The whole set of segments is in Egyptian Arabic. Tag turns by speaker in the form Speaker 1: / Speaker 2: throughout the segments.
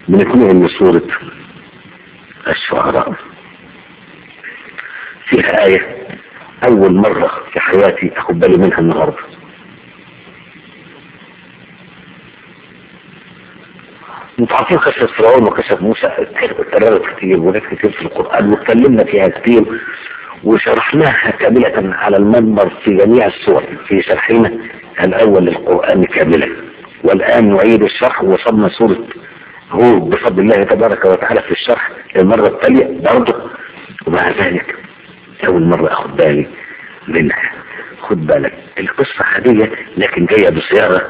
Speaker 1: بنتنقل من سورة الشعراء فيها آية أول مرة في حياتي أخد بالي منها النهاردة انتوا عارفين قصة فرعون وقصة موسى اتكررت كتير وناس كتير في القرآن واتكلمنا فيها كتير وشرحناها كاملة على المنبر في جميع السور في شرحنا الأول للقرآن كاملا والآن نعيد الشرح وصلنا سورة هود بفضل الله تبارك وتعالى في الشرح للمرة التالية برضه ومع ذلك أول مرة أخد بالي منها خد بالك القصة عادية لكن جاية بصياغة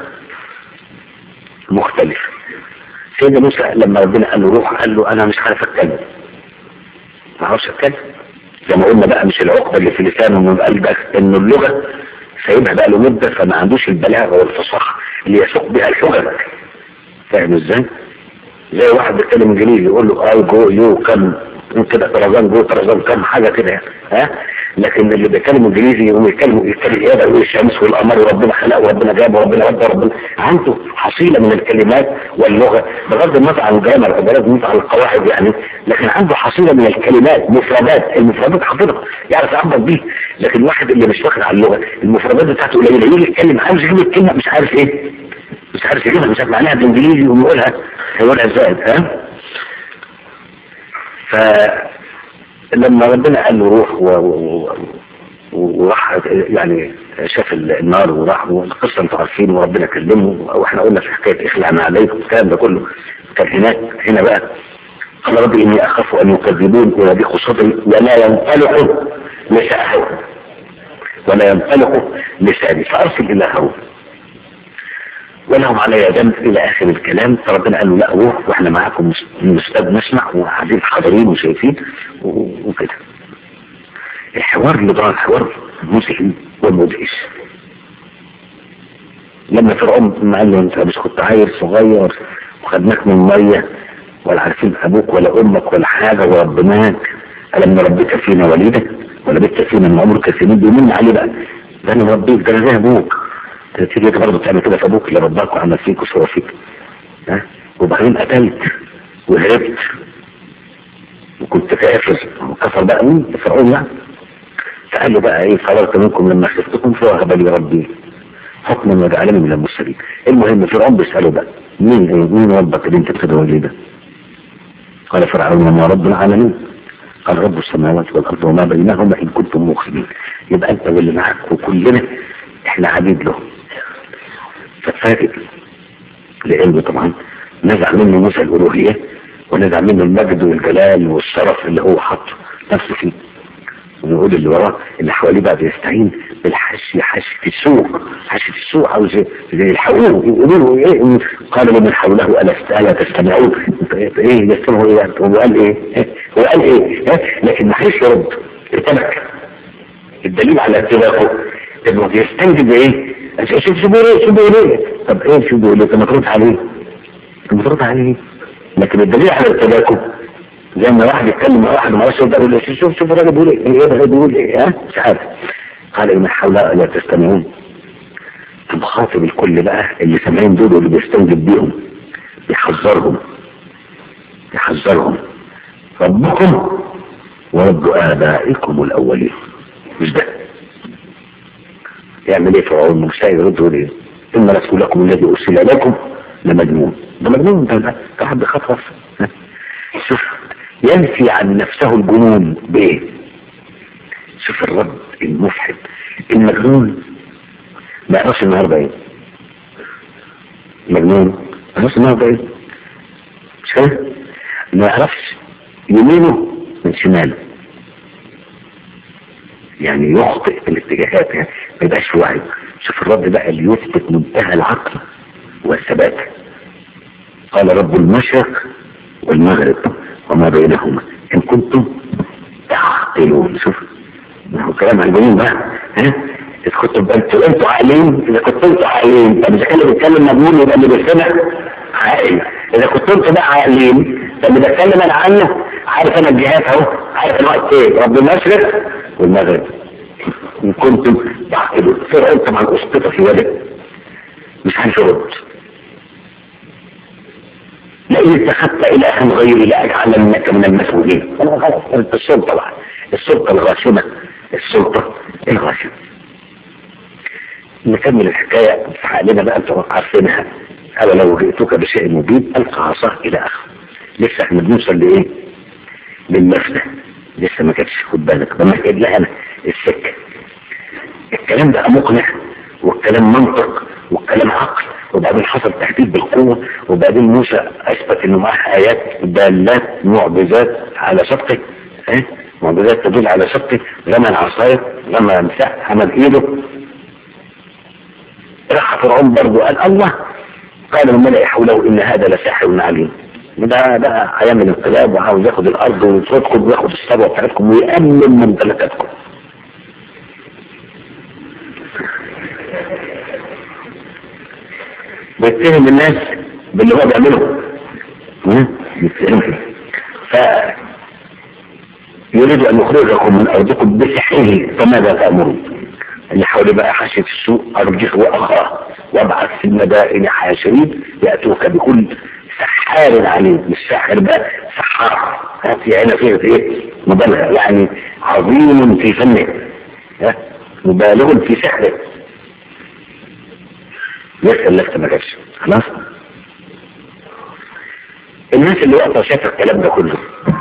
Speaker 1: مختلفة سيدنا موسى لما ربنا قال له روح قال له أنا مش عارف أتكلم ما اعرفش أتكلم زي ما قلنا بقى مش العقدة اللي في لسانه من قلبك إنه اللغة سايبها بقى له مدة فما عندوش البلاغة والفصاحة اللي يسوق بها الحجج فاهم ازاي؟ زي واحد بيتكلم انجليزي يقول له اي جو يو كم كده طرزان جو طرزان كم حاجه كده يعني ها لكن اللي بيتكلم انجليزي يقوم يتكلم يتكلم ايه يقول الشمس والقمر وربنا خلق وربنا جاب وربنا ودى وربنا عنده حصيله من الكلمات واللغه بغض النظر عن الجامر بغض النظر عن القواعد يعني لكن عنده حصيله من الكلمات مفردات المفردات حافظها يعرف يعبر بيه لكن الواحد اللي مش واخد على اللغه المفردات بتاعته قليله يجي يتكلم عاوز يجيب كلمه مش عارف ايه مش عارف يجيبها مش عارف معناها بالانجليزي ويقولها هيقولها ازاي ها فلما ربنا قال له روح و... و... وراح يعني شاف النار وراح والقصه انتوا عارفين وربنا كلمه واحنا قلنا في حكايه اخلعنا عليكم الكلام ده كله كان هناك هنا بقى قال ربي اني اخاف ان يكذبون ويضيق صدري ولا ينطلق لسانه ولا ينطلق لساني فارسل الى هارون ولهم علي ذنب الى اخر الكلام فربنا قال له لا روح واحنا معاكم مستد نسمع وقاعدين حاضرين وشايفين وكده الحوار اللي ضاع الحوار مزعج ومدهش لما فرعون قال له انت مش كنت عيل صغير وخدناك من ميه ولا عارفين ابوك ولا امك ولا حاجه وربناك الم نربيك فينا وليدا ولبثت فينا من عمرك سنين بيمن عليه بقى ده انا ربيك ده انا زي ابوك تيجي انت برضه تعمل كده في ابوك اللي رباك وعمل فيك وسوى فيك ها وبعدين قتلت وهربت وكنت كافر وكفر بقى مين فرعون يعني فقال له بقى ايه فررت منكم لما خفتكم فوهب لي ربي حكما وجعلني من المرسلين المهم فرعون بيساله بقى مين ايه مين ربك اللي انت بتدعو ليه ده قال فرعون وما رب العالمين قال رب السماوات والارض وما بينهما ان كنتم موقنين يبقى انت واللي معاك وكلنا احنا عبيد له فاتفاجئ لعلمه طبعا نزع منه موسى الالوهيه ونزع منه المجد والجلال والشرف اللي هو حطه نفسه فيه ونقول اللي وراه اللي حواليه بقى بيستعين بالحشي حشي في السوق حشي في السوق عاوز يلحقوه يقولوا له ايه قال لمن حوله الا الا تستمعون ايه يستمعوا ايه هو قال ايه هو قال ايه لكن ما حدش يرد ارتبك الدليل على ارتباكه انه يستنجد ايه شوف شو بيقول ايه شو بيقول ايه طب ايه شو بيقول ايه طب ما ترد عليه طب ما ترد عليه لكن الدليل على ارتباكه زي ما واحد يتكلم مع واحد ما يقدر يقول له شوف شوف الراجل بيقول ايه ايه الراجل بيقول ايه ها مش عارف قال ان حولها لا تستمعون بخاطب الكل بقى اللي سامعين دول واللي بيستنجد بيهم يحذرهم يحذرهم ربكم ورب ابائكم الاولين مش ده يعمل ايه فرعون موسى يرد يقول ايه ان رسولكم الذي ارسل اليكم لمجنون ده مجنون ده ده واحد بيخطف شوف ينفي عن نفسه الجنون بايه شوف الرد المفحم المجنون ما يعرفش النهارده ايه مجنون ما يعرفش النهارده ايه مش كده ما يعرفش يمينه من شماله يعني يخطئ في الاتجاهات يعني ما يبقاش في وعي شوف الرد بقى اللي يثبت منتهى العقل والثبات قال رب المشرق والمغرب وما بينهما ان كنتم تعقلون شوف هو كلام عجبين بقى ها اذا كنتم انتوا انتوا عاقلين اذا كنتم انتوا عاقلين طب اذا كان اللي بيتكلم مجنون يبقى اللي بيسمع عاقل اذا كنتم انتوا بقى عاقلين طب اللي بتكلم انا عنه عارف انا الجهات اهو عارف الوقت ايه رب المشرق والمغرب ان كنتم تعقلون فرعون طبعا اسقط في وجه مش عارف يرد لئن اتخذت الها غيري لاجعلنك من المسؤولين انا خلاص انت السلطه بقى السلطه الغاشمه السلطه الغاشمه نكمل الحكايه في حالنا بقى انتوا عارفينها انا لو جئتك بشيء مبين القى عصاه الى اخره لسه احنا بنوصل لايه؟ للمفنى لسه ما كانتش خد بالك بمهد لها انا السكه الكلام بقى مقنع والكلام منطق والكلام عقل وبعدين حصل تهديد بالقوة وبعدين موسى اثبت انه معاه ايات دالات معجزات على صدقه اه؟ معجزات تدل على صدقه رمى العصاية رمى مساح عمل ايده راح فرعون برضه قال الله قال الملأ حوله ان هذا لساحر عليم ده بقى هيعمل انقلاب وعاوز ياخد الارض ويطردكم وياخد الثروه بتاعتكم ويأمن ممتلكاتكم بيتهم الناس باللي هو بيعمله بيتهم ف يريد ان يخرجكم من ارضكم بسحره فماذا تامرون اللي حوالي بقى حاشية السوق ارجح واخاه وابعث في المدائن حاشرين ياتوك بكل سحار عليم مش ساحر بقى سحار في هنا فيه ايه مبالغه يعني عظيم في فنه ها مبالغ في سحره يسأل لك ما جابش خلاص الناس اللي وقتها شاف الكلام ده كله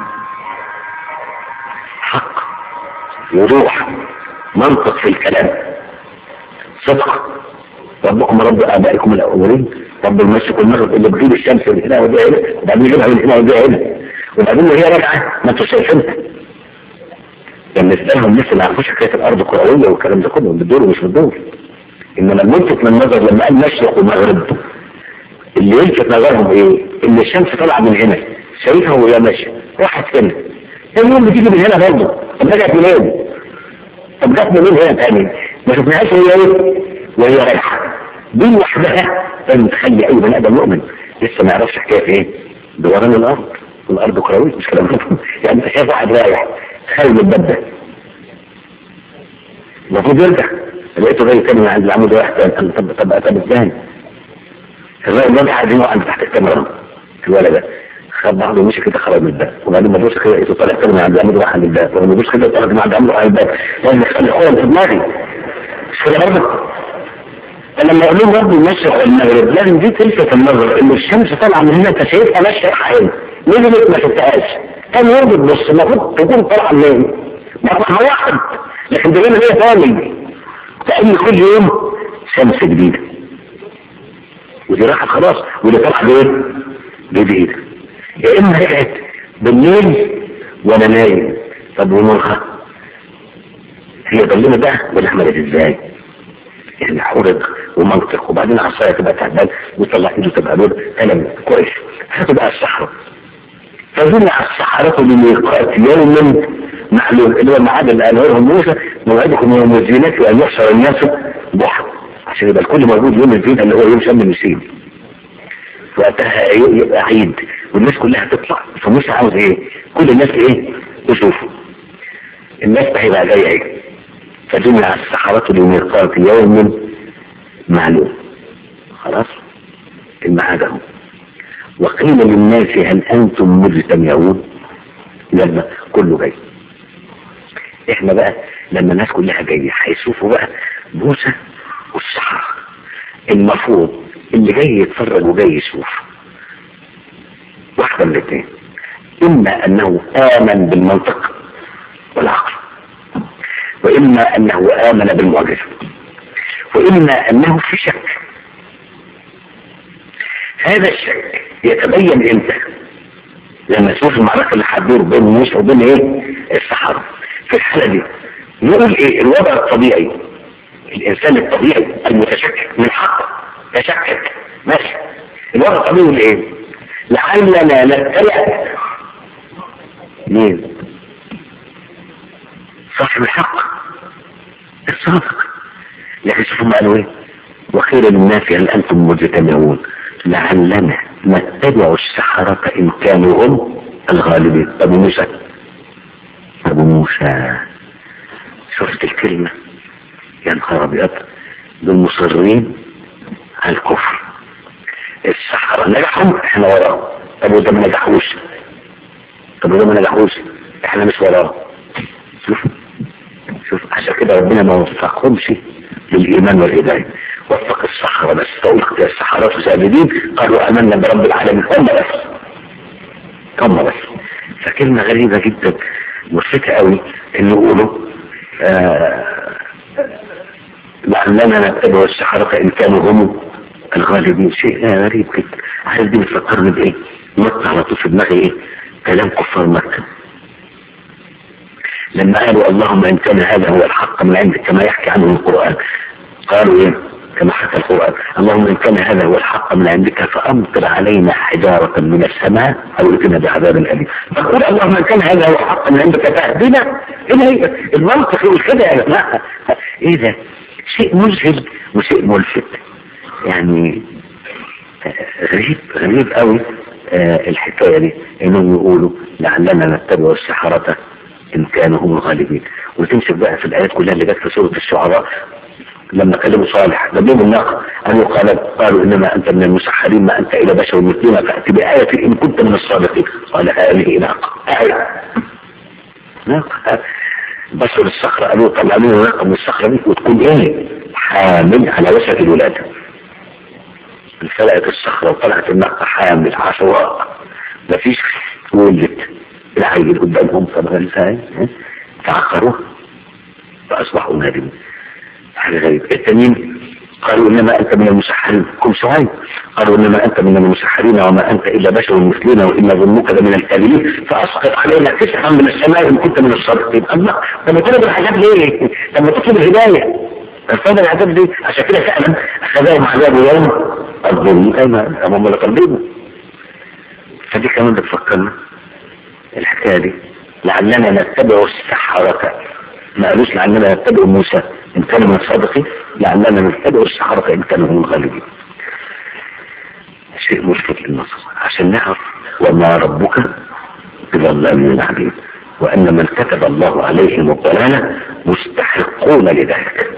Speaker 1: حق وضوح منطق في الكلام صدق ربكم رب ابائكم الاولين رب المشرق والمغرب اللي بتجيب الشمس من هنا ودي هنا وبعدين يجيبها من هنا ودي هنا وبعدين وهي راجعه ما انتوا شايفينها بالنسبه لهم لسه ما يعرفوش حكايه الارض كرويه والكلام ده كله بتدور ومش بتدور انما الملفت من النظر لما قال مشرق ومغرب اللي يلفت نظرهم ايه ان الشمس طالعه من هنا شايفها وهي ماشيه راحت هنا تاني يوم بتيجي من هنا برضه طب رجعت منين؟ طب جت منين هنا تاني؟ ما شفناهاش وهي ايه؟ وهي رايحه دي لوحدها كان تخلي اي بني ادم مؤمن لسه ما يعرفش حكايه ايه؟ دوران الارض الارض كرويه مش كلام يعني شايف واحد رايح خارج الباب ده المفروض يرجع لقيته جاي تاني من عند العمود واحد تاني طب طب طب ازاي؟ الراجل ده قاعد يقعد تحت الكاميرا الولد ده خد بعضه ومشي كده خرج من الباب وبعدين ما دوش كده لقيته طالع تاني من عند العمود واحد من الباب ولما دوش كده طالع من عند العمود واحد من الباب لان خلي خرج في دماغي مش كده برضه فلما يقول لهم ربي المشرق والمغرب لازم دي تلفت النظر ان الشمس طالعه من هنا انت شايفها ماشيه عين نزلت ما شفتهاش كان يربط بص المفروض تكون طالعه منين؟ مطلع واحد لكن ده هنا هي ثاني لان كل يوم شمس جديده ودي راحت خلاص ودي طالعه بايه؟ جديده يا اما رجعت بالليل وانا نايم طب ونورها هي ضلمه بقى ولا عملت ازاي؟ يعني حرج ومنطق وبعدين عصايه تبقى تعبان ويطلع ايده تبقى نور كلام كويس هتبقى الصحراء فجمع السحرة لميقات يوم معلوم اللي هو الميعاد اللي قاله لهم موسى موعدكم يوم الزينة وان يحشر الناس ضحى عشان يبقى الكل موجود يوم الزينة اللي هو يوم شم النسيم وقتها يبقى عيد والناس كلها تطلع فموسى عاوز ايه؟ كل الناس ايه؟ يشوفوا الناس هيبقى جايه ايه؟ فجمع السحرة لميقات يوم معلوم خلاص الميعاد اهو وقيل للناس هل انتم مجتمعون لما كله جاي احنا بقى لما الناس كلها جايه هيشوفوا بقى موسى والسحرة المفروض اللي جاي يتفرج وجاي يشوف واحدة من الاثنين اما انه امن بالمنطق والعقل واما انه امن بالمعجزة واما انه في شك هذا الشك يتبين امتى لما تشوف المعركة اللي هتدور بين موسى وبين ايه السحرة في الحالة دي نقول ايه الوضع الطبيعي الانسان الطبيعي المتشكك من حقه يشكك ماشي الوضع الطبيعي ايه لعلنا نتبع مين صاحب الحق الصادق لكن شوفوا ما قالوا ايه وخير للناس هل انتم مجتمعون لعلنا نتبع السحرة إن كانوا هم الغالبين أبو موسى أبو موسى شفت الكلمة يا نهار أبيض دول مصرين على الكفر السحرة نجحهم احنا وراهم طب وده ما نجحوش طب وده ما نجحوش احنا مش وراه شوف شوف عشان كده ربنا ما وفقهمش للايمان والهدايه وفق الصحراء بس فألقي السحرات ساجدين قالوا امنا برب العالمين هم بس هم بس فكلمه غريبه جدا مضحكه قوي ان يقولوا آه لعلنا نتبع السحرة إن كانوا هم الغالبين شيء غريب جدا عارف دي بتفكرني بإيه؟ نط على طول في دماغي إيه؟ كلام كفار مكة لما قالوا اللهم إن كان هذا هو الحق من عندك كما يحكي عنه القرآن قالوا إيه؟ كما حكى القرآن اللهم إن كان هذا هو الحق من عندك فأمطر علينا حجارة من السماء أو ائتنا بعذاب أليم فقول اللهم إن كان هذا هو الحق من عندك فاهدنا إيه هي المنطق يقول كده يا جماعة إيه ده؟ شيء مذهل وشيء ملفت يعني غريب غريب قوي آه الحكاية دي انهم يقولوا لعلنا نتبع السحرة ان كانوا هم الغالبين وتمسك بقى في الايات كلها اللي جت في سورة الشعراء لما كلموا صالح لما الناقة أنه قال قالوا إنما أنت من المسحرين ما أنت إلى بشر مثلنا فأتي بآية إن كنت من الصادقين قال هذه ناقة آية ناقة بشر الصخرة قالوا طلع لنا ناقة من الصخرة دي وتكون إيه حامل على وشك الولادة انفلقت الصخرة وطلعت الناقة حامل عشواء مفيش ولدت العيل قدامهم فبقى ازاي فعقروه فأصبحوا نادمين حاجة غريبة التانيين قالوا إنما أنت من المسحرين كم شعيب قالوا إنما أنت من المسحرين وما أنت إلا بشر مثلنا وإن ظنك لمن الكاذبين فأسقط علينا كسحا من السماء إن كنت من الصادقين الله طب تطلب العذاب ليه؟ لما تطلب الهداية الفضل العذاب ليه؟ عشان كده فعلا أخذهم عذاب يوم الظلم أيما أمام لقلبهم فدي كمان بتفكرنا الحكاية دي لعلنا نتبع السحرة ما قالوش لعلنا نتبع موسى إن كانوا من الصادقين لعلنا نتبع السحرة إن كانوا هم الغالبين شيء ملفت للنظر عشان نعرف وما ربك بظلام للعبيد وأن من كتب الله عليهم الضلالة مستحقون لذلك